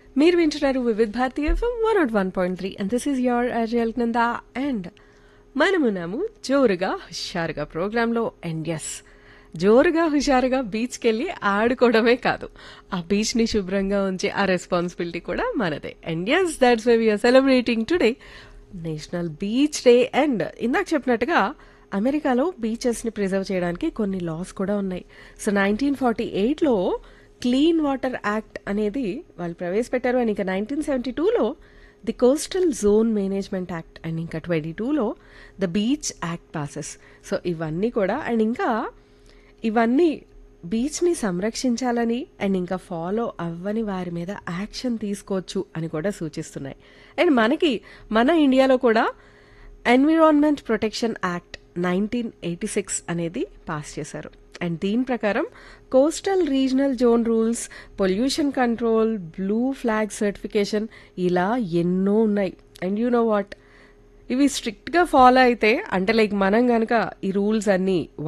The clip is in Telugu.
మీరు వింటున్నారు Vividh Bharati FM one naught one point three and this is your అజయల్ నందా అండ్ మనమున్నాము జోరుగా హుషారుగా ప్రోగ్రాంలో అండ్ ఎస్ జోరుగా హుషారుగా బీచ్కి వెళ్ళి ఆడుకోవడమే కాదు ఆ బీచ్ని శుభ్రంగా ఉంచే ఆ రెస్పాన్సిబిలిటీ కూడా మనదే and yes that's why we're celebrating today national beach day and ఇందాక చెప్పినట్టుగా అమెరికాలో బీచెస్ని ప్రిజర్వ్ చేయడానికి కొన్ని లాస్ కూడా ఉన్నాయి సో నైన్టీన్ ఫార్టీ ఎయిట్లో క్లీన్ వాటర్ యాక్ట్ అనేది వాళ్ళు ప్రవేశపెట్టారు అండ్ ఇంకా నైన్టీన్ సెవెంటీ టూలో the coastal zone management act and ఇంకా ట్వంటీ టూలో the beach act passes so ఇవన్నీ కూడా అండ్ ఇంకా ఇవన్నీ బీచ్ని సంరక్షించాలని అండ్ ఇంకా ఫాలో అవ్వని వారి మీద యాక్షన్ తీసుకోవచ్చు అని కూడా సూచిస్తున్నాయి అండ్ మనకి మన ఇండియాలో కూడా environment protection act nineteen eighty six అనేది పాస్ చేశారు అండ్ దీని ప్రకారం coastal regional zone rules pollution control blue flag certification ఇలా ఎన్నో ఉన్నాయి అండ్ యూ నో వాట్ ఇవి స్ట్రిక్ట్గా ఫాలో అయితే అంటే లైక్ మనం కనుక ఈ రూల్స్ అన్నీ